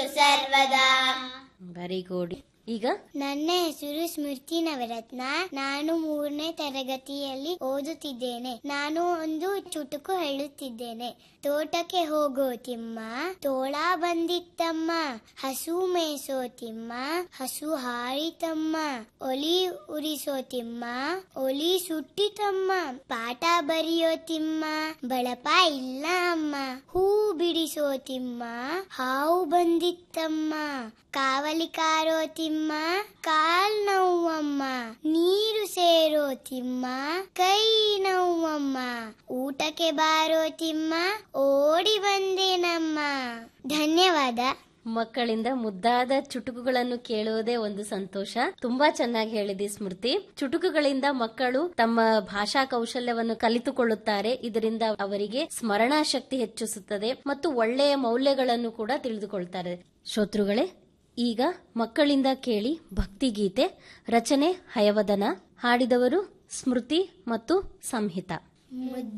ಸರ್ವದಾ very good ಈಗ ನನ್ನ ಹೆಸರು ಸ್ಮೃತಿ ನವರತ್ನ ನಾನು ಮೂರನೇ ತರಗತಿಯಲ್ಲಿ ಓದುತ್ತಿದ್ದೇನೆ ನಾನು ಒಂದು ಚುಟುಕು ಹೇಳುತ್ತಿದ್ದೇನೆ ತೋಟಕ್ಕೆ ಹೋಗೋ ತಿಮ್ಮ ತೋಳ ಬಂದಿತ್ತಮ್ಮ ಹಸು ಮೇಸೋ ತಿಮ್ಮ ಹಸು ಹಾರಿತಮ್ಮ ಒಲಿ ಉರಿಸೋ ತಿಮ್ಮ ಒಲಿ ಸುಟ್ಟಿತಮ್ಮ ಪಾಠ ಬರೆಯೋ ತಿಮ್ಮ ಬಳಪ ಇಲ್ಲ ಅಮ್ಮ ಹೂ ಬಿಡಿಸೋ ತಿಮ್ಮ ಹಾವು ಬಂದಿತ್ತಮ್ಮ ಕಾವಲಿ ಕಾರೋ ತಿಮ್ಮ ಕಾಲ್ ನೋವಮ್ಮ ನೀರು ಸೇರೋ ತಿಮ್ಮ ಕೈ ನೋವಮ್ಮ ಊಟಕ್ಕೆ ಬಾರೋ ತಿಮ್ಮ ಓಡಿ ಬಂದೇನಮ್ಮ ಧನ್ಯವಾದ ಮಕ್ಕಳಿಂದ ಮುದ್ದಾದ ಚುಟುಕುಗಳನ್ನು ಕೇಳುವುದೇ ಒಂದು ಸಂತೋಷ ತುಂಬಾ ಚೆನ್ನಾಗಿ ಹೇಳಿದಿ ಸ್ಮೃತಿ ಚುಟುಕುಗಳಿಂದ ಮಕ್ಕಳು ತಮ್ಮ ಭಾಷಾ ಕೌಶಲ್ಯವನ್ನು ಕಲಿತುಕೊಳ್ಳುತ್ತಾರೆ ಇದರಿಂದ ಅವರಿಗೆ ಸ್ಮರಣಾ ಶಕ್ತಿ ಹೆಚ್ಚಿಸುತ್ತದೆ ಮತ್ತು ಒಳ್ಳೆಯ ಮೌಲ್ಯಗಳನ್ನು ಕೂಡ ತಿಳಿದುಕೊಳ್ತಾರೆ ಶ್ರೋತೃಗಳೇ ಈಗ ಮಕ್ಕಳಿಂದ ಕೇಳಿ ಭಕ್ತಿಗೀತೆ ರಚನೆ ಹಯವದನ ಹಾಡಿದವರು ಸ್ಮೃತಿ ಮತ್ತು ಸಂಹಿತ